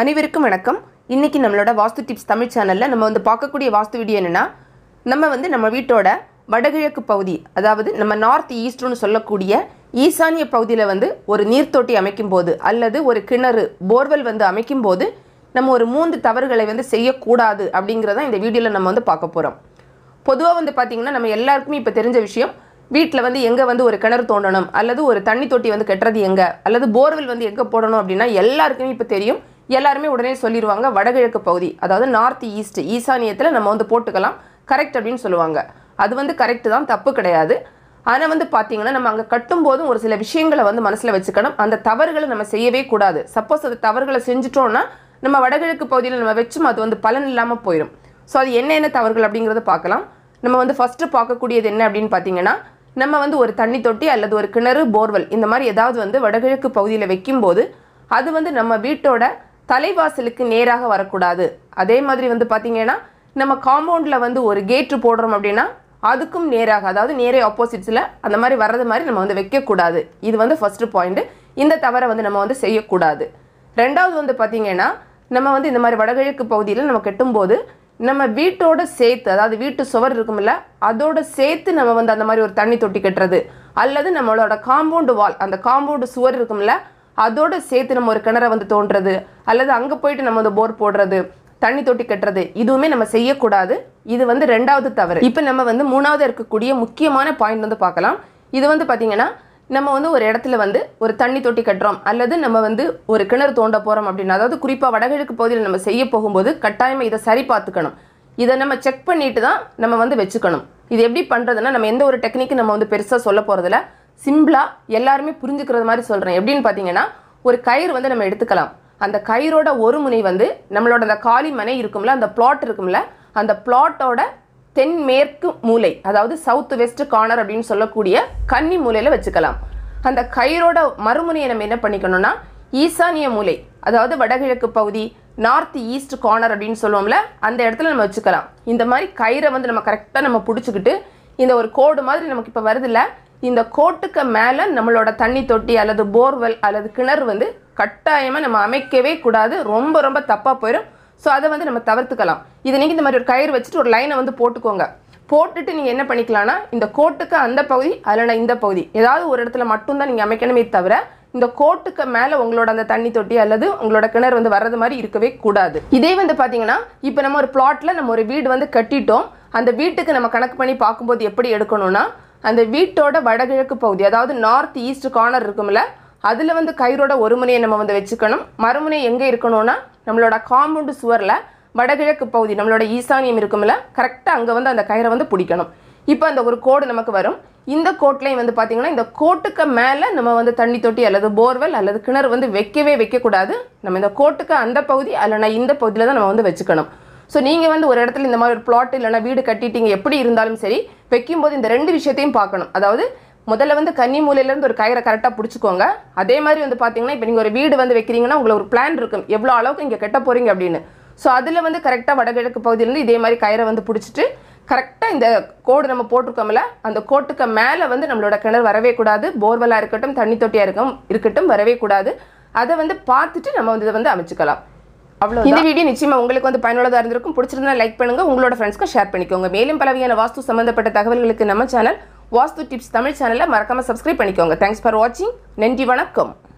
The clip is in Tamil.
அனைவருக்கும் வணக்கம் இன்னைக்கு நம்மளோட வாஸ்து டிப்ஸ் தமிழ் சேனலில் நம்ம வந்து பார்க்கக்கூடிய வாஸ்து வீடியோ என்னென்னா நம்ம வந்து நம்ம வீட்டோட வடகிழக்கு பகுதி அதாவது நம்ம நார்த் ஈஸ்ட்னு சொல்லக்கூடிய ஈசானிய பகுதியில் வந்து ஒரு நீர்த்தொட்டி அமைக்கும் போது அல்லது ஒரு கிணறு போர்வெல் வந்து அமைக்கும் போது நம்ம ஒரு மூன்று தவறுகளை வந்து செய்யக்கூடாது அப்படிங்கிறத இந்த வீடியோவில் நம்ம வந்து பார்க்க போகிறோம் பொதுவாக வந்து பார்த்திங்கன்னா நம்ம எல்லாருக்குமே இப்போ தெரிஞ்ச விஷயம் வீட்டில் வந்து எங்கே வந்து ஒரு கிணறு தோண்டணும் அல்லது ஒரு தண்ணி தொட்டி வந்து கட்டுறது எங்கே அல்லது போர்வெல் வந்து எங்கே போடணும் அப்படின்னா எல்லாருக்குமே இப்போ தெரியும் எல்லாருமே உடனே சொல்லிடுவாங்க வடகிழக்கு பகுதி அதாவது நார்த் ஈஸ்ட் ஈசானியத்தில் நம்ம வந்து போட்டுக்கலாம் கரெக்ட் அப்படின்னு சொல்லுவாங்க அது வந்து கரெக்ட் தான் தப்பு கிடையாது ஆனால் வந்து பார்த்தீங்கன்னா நம்ம அங்கே கட்டும்போதும் ஒரு சில விஷயங்களை வந்து மனசில் வச்சுக்கணும் அந்த தவறுகளை நம்ம செய்யவே கூடாது சப்போஸ் அந்த தவறுகளை செஞ்சுட்டோம்னா நம்ம வடகிழக்கு பகுதியில் நம்ம வச்சும் அது வந்து பலன் இல்லாமல் போயிடும் ஸோ அது என்ன என்ன தவறுகள் அப்படிங்கிறத பார்க்கலாம் நம்ம வந்து ஃபஸ்ட்டு பார்க்கக்கூடியது என்ன அப்படின்னு பார்த்தீங்கன்னா நம்ம வந்து ஒரு தண்ணி தொட்டி அல்லது ஒரு கிணறு போர்வெல் இந்த மாதிரி ஏதாவது வந்து வடகிழக்கு பகுதியில் வைக்கும்போது அது வந்து நம்ம வீட்டோட தலைவாசலுக்கு நேராக வரக்கூடாது அதே மாதிரி வந்து பார்த்தீங்கன்னா நம்ம காம்பவுண்டில் வந்து ஒரு கேட்டு போடுறோம் அப்படின்னா அதுக்கும் நேராக அதாவது நேரே ஆப்போசிட்ஸில் அந்த மாதிரி வர்றது மாதிரி நம்ம வந்து வைக்கக்கூடாது இது வந்து ஃபஸ்ட்டு பாயிண்ட்டு இந்த தவறை வந்து நம்ம வந்து செய்யக்கூடாது ரெண்டாவது வந்து பார்த்தீங்கன்னா நம்ம வந்து இந்த மாதிரி வடகிழக்கு பகுதியில் நம்ம கட்டும்போது நம்ம வீட்டோட சேர்த்து அதாவது வீட்டு சுவர் இருக்கும்ல அதோட சேர்த்து நம்ம வந்து அந்த மாதிரி ஒரு தண்ணி தொட்டி கட்டுறது அல்லது நம்மளோட காம்பவுண்டு வால் அந்த காம்பவுண்டு சுவர் இருக்கும்ல அதோட சேர்த்து நம்ம ஒரு கிணறை வந்து தோண்டுறது அல்லது அங்கே போயிட்டு நம்ம வந்து போர் போடுறது தண்ணி தொட்டி கட்டுறது இதுவுமே நம்ம செய்யக்கூடாது இது வந்து ரெண்டாவது தவறு இப்போ நம்ம வந்து மூணாவது இருக்கக்கூடிய முக்கியமான பாயிண்ட் வந்து பார்க்கலாம் இது வந்து பார்த்தீங்கன்னா நம்ம வந்து ஒரு இடத்துல வந்து ஒரு தண்ணி தொட்டி கட்டுறோம் அல்லது நம்ம வந்து ஒரு கிணறு தோண்ட போகிறோம் அப்படின்னா அதாவது குறிப்பாக வடகிழக்கு பகுதியில் நம்ம செய்ய போகும்போது கட்டாயமாக இதை சரி பார்த்துக்கணும் இதை நம்ம செக் பண்ணிட்டு தான் நம்ம வந்து வச்சுக்கணும் இது எப்படி பண்ணுறதுன்னா நம்ம எந்த ஒரு டெக்னிக்கு நம்ம வந்து பெருசாக சொல்ல போகிறதில்ல சிம்பிளாக எல்லாருமே புரிஞ்சுக்கிறது மாதிரி சொல்கிறேன் எப்படின்னு பார்த்தீங்கன்னா ஒரு கயிறு வந்து நம்ம எடுத்துக்கலாம் அந்த கயிறோட ஒரு முனை வந்து நம்மளோட அந்த காலி மனை இருக்கும்ல அந்த பிளாட் இருக்கும்ல அந்த பிளாட்டோட தென்மேற்கு மூலை அதாவது சவுத் வெஸ்ட் கார்னர் அப்படின்னு சொல்லக்கூடிய கன்னி மூலையில் வச்சுக்கலாம் அந்த கயிறோட மறுமுனையை நம்ம என்ன பண்ணிக்கணும்னா ஈசானிய மூலை அதாவது வடகிழக்கு பகுதி நார்த் ஈஸ்ட் கார்னர் அப்படின்னு சொல்லுவோம்ல அந்த இடத்துல நம்ம வச்சுக்கலாம் இந்த மாதிரி கயிறை வந்து நம்ம கரெக்டாக நம்ம பிடிச்சிக்கிட்டு இந்த ஒரு கோடு மாதிரி நமக்கு இப்போ வருதுல்ல இந்த கோட்டுக்கு மேலே நம்மளோட தண்ணி தொட்டி அல்லது போர்வெல் அல்லது கிணறு வந்து கட்டாயமாக நம்ம அமைக்கவே கூடாது ரொம்ப ரொம்ப தப்பாக போயிடும் ஸோ அதை வந்து நம்ம தவிர்த்துக்கலாம் இது நீங்கள் இந்த மாதிரி ஒரு கயிறு வச்சுட்டு ஒரு லைனை வந்து போட்டுக்கோங்க போட்டுட்டு நீங்கள் என்ன பண்ணிக்கலாம்னா இந்த கோட்டுக்கு அந்த பகுதி அல்லனா இந்த பகுதி ஏதாவது ஒரு இடத்துல மட்டும்தான் நீங்கள் அமைக்கணுமே தவிர இந்த கோட்டுக்கு மேலே உங்களோட அந்த தண்ணி தொட்டி அல்லது உங்களோட கிணறு வந்து வர்றது மாதிரி இருக்கவே கூடாது இதே வந்து பார்த்தீங்கன்னா இப்போ நம்ம ஒரு பிளாட்டில் நம்ம ஒரு வீடு வந்து கட்டிட்டோம் அந்த வீட்டுக்கு நம்ம கணக்கு பண்ணி பார்க்கும்போது எப்படி எடுக்கணும்னா அந்த வீட்டோட வடகிழக்கு பகுதி அதாவது நார்த் ஈஸ்ட் கார்னர் இருக்கும்ல அதில் வந்து கயிறோட ஒரு முனையை நம்ம வந்து வச்சுக்கணும் மறுமுனை எங்கே இருக்கணும்னா நம்மளோட காம்பவுண்டு சுவரில் வடகிழக்கு பகுதி நம்மளோட ஈசானியம் இருக்கும்ல கரெக்டாக அங்கே வந்து அந்த கயிறை வந்து பிடிக்கணும் இப்போ அந்த ஒரு கோடு நமக்கு வரும் இந்த கோட்லையும் வந்து பார்த்தீங்கன்னா இந்த கோட்டுக்கு மேலே நம்ம வந்து தண்ணி தொட்டி அல்லது போர்வெல் அல்லது கிணறு வந்து வைக்கவே வைக்கக்கூடாது நம்ம இந்த கோட்டுக்கு அந்த பகுதி அல்லனா இந்த பகுதியில் தான் நம்ம வந்து வச்சுக்கணும் ஸோ நீங்கள் வந்து ஒரு இடத்துல இந்த மாதிரி ஒரு பிளாட் இல்லைனா வீடு கட்டிட்டீங்க எப்படி இருந்தாலும் சரி வைக்கும்போது இந்த ரெண்டு விஷயத்தையும் பார்க்கணும் அதாவது முதல்ல வந்து கன்னி மூலையிலேருந்து ஒரு கயிறை கரெக்டாக பிடிச்சிக்கோங்க அதே மாதிரி வந்து பார்த்தீங்கன்னா இப்போ நீங்கள் ஒரு வீடு வந்து வைக்கிறீங்கன்னா உங்களுக்கு ஒரு பிளான் இருக்கும் எவ்வளோ அளவுக்கு இங்கே கட்ட போகிறீங்க அப்படின்னு ஸோ அதில் வந்து கரெக்டாக வடகிழக்கு பகுதியிலேருந்து இதே மாதிரி கயிறை வந்து பிடிச்சிட்டு கரெக்டாக இந்த கோடு நம்ம போட்டிருக்கோம்ல அந்த கோட்டுக்கு மேலே வந்து நம்மளோட கிணறு வரவே கூடாது போர்வெல்லாக இருக்கட்டும் தண்ணி தொட்டியாக இருக்கும் இருக்கட்டும் வரவே கூடாது அதை வந்து பார்த்துட்டு நம்ம வந்து இதை வந்து அமைச்சுக்கலாம் அவ்வளோ இந்த வீடியோ நிச்சயமா உங்களுக்கு வந்து பயனுள்ளதாக இருந்திருக்கும் பிடிச்சிருந்தா லைக் பண்ணுங்க உங்களோட ஃப்ரெண்ட்ஸ்க்கும் ஷேர் பண்ணிக்கோங்க மேலும் பலவையான வாஸ்து சம்பந்தப்பட்ட தகவல்களுக்கு நம்ம சேனல் வாஸ்து டிப்ஸ் தமிழ் சேனலை மறக்காம சப்ஸ்கிரைப் பண்ணிக்கோங்க தேங்க்ஸ் ஃபார் வாட்சிங் நன்றி வணக்கம்